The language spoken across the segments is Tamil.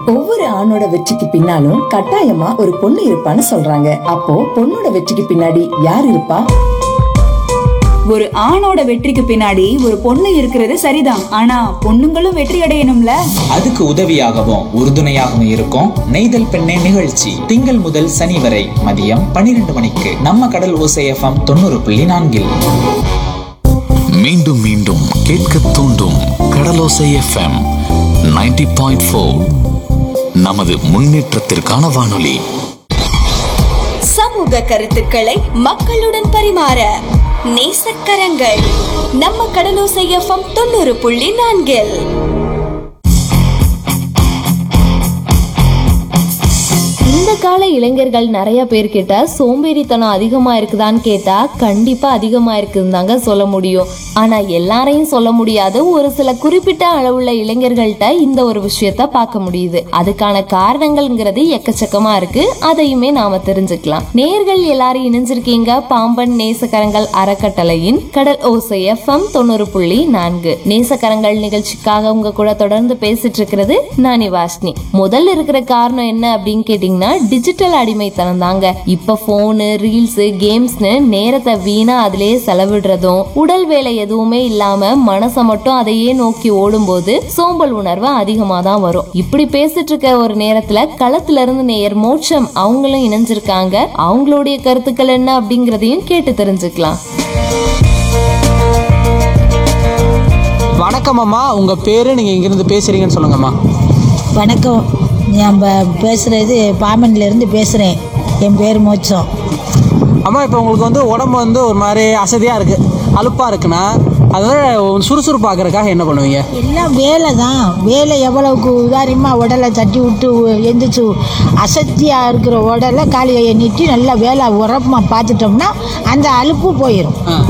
ஒவ்வொரு ஆணோட வெற்றிக்கு பின்னாலும் கட்டாயமா ஒரு பொண்ணு இருப்பான்னு சொல்றாங்க அப்போ பொண்ணோட வெற்றிக்கு பின்னாடி யார் இருப்பா ஒரு ஆணோட வெற்றிக்கு பின்னாடி ஒரு பொண்ணு இருக்கிறது சரிதான் ஆனா பொண்ணுங்களும் வெற்றி அடையணும்ல அதுக்கு உதவியாகவும் உறுதுணையாகவும் இருக்கும் நெய்தல் பெண்ணே நிகழ்ச்சி திங்கள் முதல் சனி வரை மதியம் பன்னிரண்டு மணிக்கு நம்ம கடல் ஓசை எஃப்எம் தொண்ணூறு புள்ளி நான்கில் மீண்டும் மீண்டும் கேட்க தூண்டும் கடலோசை எஃப்எம் 90.4 பாயிண்ட் நமது முன்னேற்றத்திற்கான வானொலி சமூக கருத்துக்களை மக்களுடன் பரிமாற நேசக்கரங்கள் நம்ம கடலோசை எஃப்எம் தொண்ணூறு புள்ளி நான்கில் இந்த கால இளைஞர்கள் நிறைய பேர்கிட்ட சோம்பேறித்தனம் அதிகமா இருக்குதான்னு கேட்டா கண்டிப்பா அதிகமா இருக்குதுன்னு தாங்க சொல்ல முடியும் ஆனா எல்லாரையும் சொல்ல முடியாது ஒரு சில குறிப்பிட்ட அளவுள்ள இளைஞர்கள்ட்ட இந்த ஒரு விஷயத்த பார்க்க முடியுது அதுக்கான காரணங்கள்ங்கிறது எக்கச்சக்கமா இருக்கு அதையுமே நாம தெரிஞ்சுக்கலாம் நேர்கள் எல்லாரும் இணைஞ்சிருக்கீங்க பாம்பன் நேசக்கரங்கள் அறக்கட்டளையின் கடல் ஓசை எஃப்எம் தொண்ணூறு புள்ளி நான்கு நேசக்கரங்கள் நிகழ்ச்சிக்காக உங்க கூட தொடர்ந்து பேசிட்டு இருக்கிறது நானி வாஷ்னி முதல்ல இருக்கிற காரணம் என்ன அப்படின்னு கேட்டீங்கன்னா டிஜிட்டல் அடிமைத்தனம் தாங்க இப்ப போனு ரீல்ஸ் கேம்ஸ்னு நேரத்தை வீணா அதிலேயே செலவிடுறதும் உடல் வேலை எதுவுமே இல்லாம மனசை மட்டும் அதையே நோக்கி ஓடும்போது சோம்பல் உணர்வு அதிகமா தான் வரும் இப்படி பேசிட்டு இருக்க ஒரு நேரத்துல களத்துல இருந்து நேயர் மோட்சம் அவங்களும் இணைஞ்சிருக்காங்க அவங்களுடைய கருத்துக்கள் என்ன அப்படிங்கறதையும் கேட்டு தெரிஞ்சுக்கலாம் வணக்கம் அம்மா உங்க பேரு நீங்க இங்கிருந்து பேசுறீங்கன்னு சொல்லுங்கம்மா வணக்கம் நம்ம பேசுகிறது பாம்பன்லேருந்து பேசுகிறேன் என் பேர் மோட்சம் அம்மா இப்போ உங்களுக்கு வந்து உடம்பு வந்து ஒரு மாதிரி அசதியா இருக்கு அலுப்பா இருக்குன்னா அதனால சுறுசுறுப்பாக்குறதுக்காக என்ன பண்ணுவீங்க எல்லாம் வேலை தான் வேலை எவ்வளவுக்கு உதாரியமாக உடலை தட்டி விட்டு எந்திரிச்சு அசத்தியாக இருக்கிற உடலை காலியை நீட்டி நல்லா வேலை உரமாக பார்த்துட்டோம்னா அந்த அலுப்பு போயிடும் ஆ.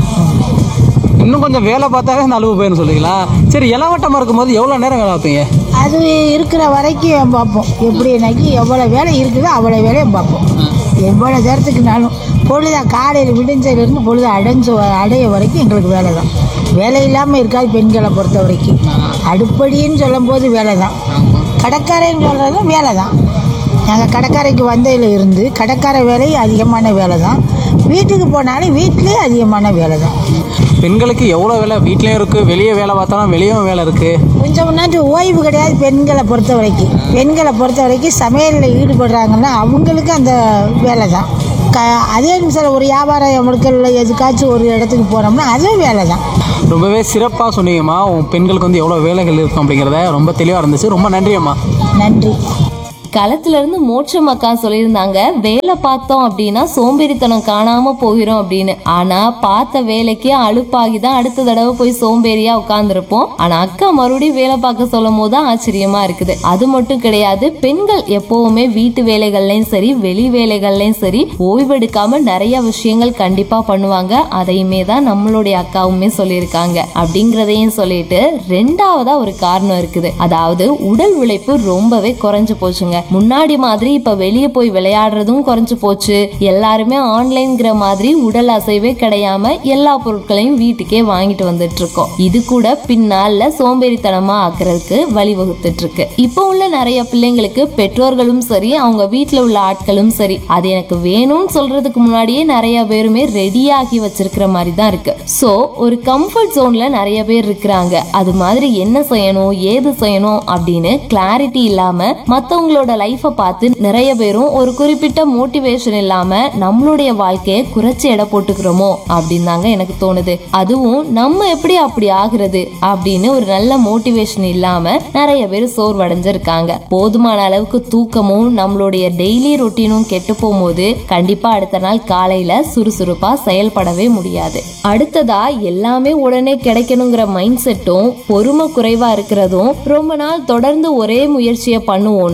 இன்னும் கொஞ்சம் வேலை பார்த்தாவே அந்த அளவு போயிடும் சொல்லுவீங்களா சரி இளவட்டமாக இருக்கும்போது எவ்வளோ நேரம் வேலை பார்ப்பீங்க அது இருக்கிற வரைக்கும் பார்ப்போம் எப்படி எனக்கு எவ்வளோ வேலை இருக்குதோ அவ்வளோ வேலையும் பார்ப்போம் எவ்வளோ நேரத்துக்குனாலும் பொழுதா காலையில் விடிஞ்சதுலேருந்து பொழுது அடைஞ்ச அடைய வரைக்கும் எங்களுக்கு வேலை தான் வேலை இல்லாமல் இருக்காது பெண்களை பொறுத்த வரைக்கும் அடுப்படின்னு சொல்லும்போது வேலை தான் கடைக்காரன்னு சொல்கிறதும் வேலை தான் நாங்கள் கடைக்காரைக்கு வந்ததில் இருந்து கடைக்கார வேலை அதிகமான வேலை தான் வீட்டுக்கு போனாலும் வீட்டிலே அதிகமான வேலை தான் பெண்களுக்கு எவ்வளோ வேலை வீட்லேயும் இருக்குது வெளியே வேலை பார்த்தாலும் வெளியும் வேலை இருக்குது கொஞ்சம் நாட்டு ஓய்வு கிடையாது பெண்களை பொறுத்த வரைக்கும் பெண்களை பொறுத்த வரைக்கும் சமையலில் ஈடுபடுறாங்கன்னா அவங்களுக்கு அந்த வேலை தான் க அதே நிமிஷம் ஒரு வியாபாரம் நம்மளுக்கு எதுக்காச்சும் ஒரு இடத்துக்கு போனோம்னா அதுவும் வேலை தான் ரொம்பவே சிறப்பாக சொன்னீங்கம்மா உன் பெண்களுக்கு வந்து எவ்வளோ வேலைகள் இருக்கும் அப்படிங்கிறத ரொம்ப தெளிவாக இருந்துச்சு ரொம்ப நன்றி அம்மா நன்றி களத்துல இருந்து மோட்சம் அக்கா சொல்லியிருந்தாங்க வேலை பார்த்தோம் அப்படின்னா சோம்பேறித்தனம் காணாம போயிரும் அப்படின்னு ஆனா பார்த்த வேலைக்கு அலுப்பாகி தான் அடுத்த தடவை போய் சோம்பேறியா உட்கார்ந்துருப்போம் ஆனா அக்கா மறுபடியும் வேலை பார்க்க சொல்லும் போது தான் ஆச்சரியமா இருக்குது அது மட்டும் கிடையாது பெண்கள் எப்பவுமே வீட்டு வேலைகள்லயும் சரி வெளி வேலைகள்லயும் சரி ஓய்வெடுக்காம நிறைய விஷயங்கள் கண்டிப்பா பண்ணுவாங்க அதையுமே தான் நம்மளுடைய அக்காவுமே சொல்லியிருக்காங்க அப்படிங்கறதையும் சொல்லிட்டு ரெண்டாவதா ஒரு காரணம் இருக்குது அதாவது உடல் உழைப்பு ரொம்பவே குறைஞ்சு போச்சுங்க முன்னாடி மாதிரி இப்ப வெளியே போய் விளையாடுறதும் குறைஞ்சு போச்சு எல்லாருமே ஆன்லைன்ங்கிற மாதிரி உடல் அசைவே கிடையாம எல்லா பொருட்களையும் வீட்டுக்கே வாங்கிட்டு வந்துட்டு இருக்கோம் இது கூட பின்னால சோம்பேறித்தனமா ஆக்குறதுக்கு வழிவகுத்துட்டு இருக்கு இப்போ உள்ள நிறைய பிள்ளைங்களுக்கு பெற்றோர்களும் சரி அவங்க வீட்டுல உள்ள ஆட்களும் சரி அது எனக்கு வேணும்னு சொல்றதுக்கு முன்னாடியே நிறைய பேருமே ரெடியாகி வச்சிருக்கிற மாதிரி தான் இருக்கு சோ ஒரு கம்ஃபர்ட் ஜோன்ல நிறைய பேர் இருக்கிறாங்க அது மாதிரி என்ன செய்யணும் ஏது செய்யணும் அப்படின்னு கிளாரிட்டி இல்லாம மத்தவங்களோட லைஃபை பார்த்து நிறைய பேரும் ஒரு குறிப்பிட்ட மோட்டிவேஷன் இல்லாம நம்மளுடைய வாழ்க்கையை குறைச்சி எடை போட்டுக்கிறோமோ அப்படின்னு தாங்க எனக்கு தோணுது அதுவும் நம்ம எப்படி அப்படி ஆகுறது அப்படின்னு ஒரு நல்ல மோட்டிவேஷன் இல்லாம நிறைய பேர் சோர்வடைஞ்சிருக்காங்க போதுமான அளவுக்கு தூக்கமும் நம்மளுடைய டெய்லி ரொட்டீனும் கெட்டு போகும்போது கண்டிப்பா அடுத்த நாள் காலையில சுறுசுறுப்பா செயல்படவே முடியாது அடுத்ததா எல்லாமே உடனே கிடைக்கணுங்கிற மைண்ட் செட்டும் பொறுமை குறைவா இருக்கிறதும் ரொம்ப நாள் தொடர்ந்து ஒரே முயற்சியை பண்ணுவோம்னு செய்ய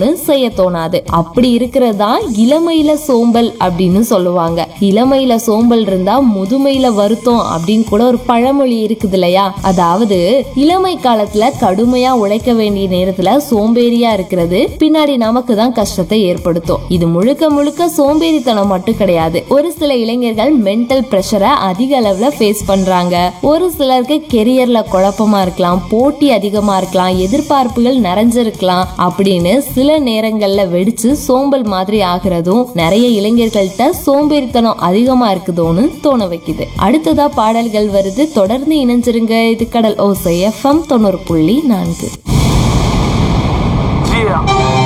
செய்ய தோணாது அப்படி இருக்கிறது தான் இளமையில சோம்பல் அப்படின்னு சொல்லுவாங்க இளமையில சோம்பல் இருந்தா முதுமையில வருத்தம் அப்படின்னு கூட ஒரு பழமொழி இருக்குது இல்லையா அதாவது இளமை காலத்துல கடுமையா உழைக்க வேண்டிய நேரத்துல சோம்பேறியா இருக்கிறது பின்னாடி நமக்கு தான் கஷ்டத்தை ஏற்படுத்தும் இது முழுக்க முழுக்க சோம்பேறித்தனம் மட்டும் கிடையாது ஒரு சில இளைஞர்கள் மென்டல் பிரஷரை அதிக அளவுல ஃபேஸ் பண்றாங்க ஒரு சிலருக்கு கெரியர்ல குழப்பமா இருக்கலாம் போட்டி அதிகமா இருக்கலாம் எதிர்பார்ப்புகள் நிறைஞ்சிருக்கலாம் அப்படின்னு சில நேரங்கள்ல வெடிச்சு சோம்பல் மாதிரி ஆகிறதும் நிறைய இளைஞர்கள்ட்ட சோம்பேறித்தனம் அதிகமா இருக்குதோன்னு தோண வைக்குது அடுத்ததா பாடல்கள் வருது தொடர்ந்து இணைஞ்சிருங்க இது கடல் ஓசை எஃப்எம் தொண்ணூறு புள்ளி நான்கு Yeah.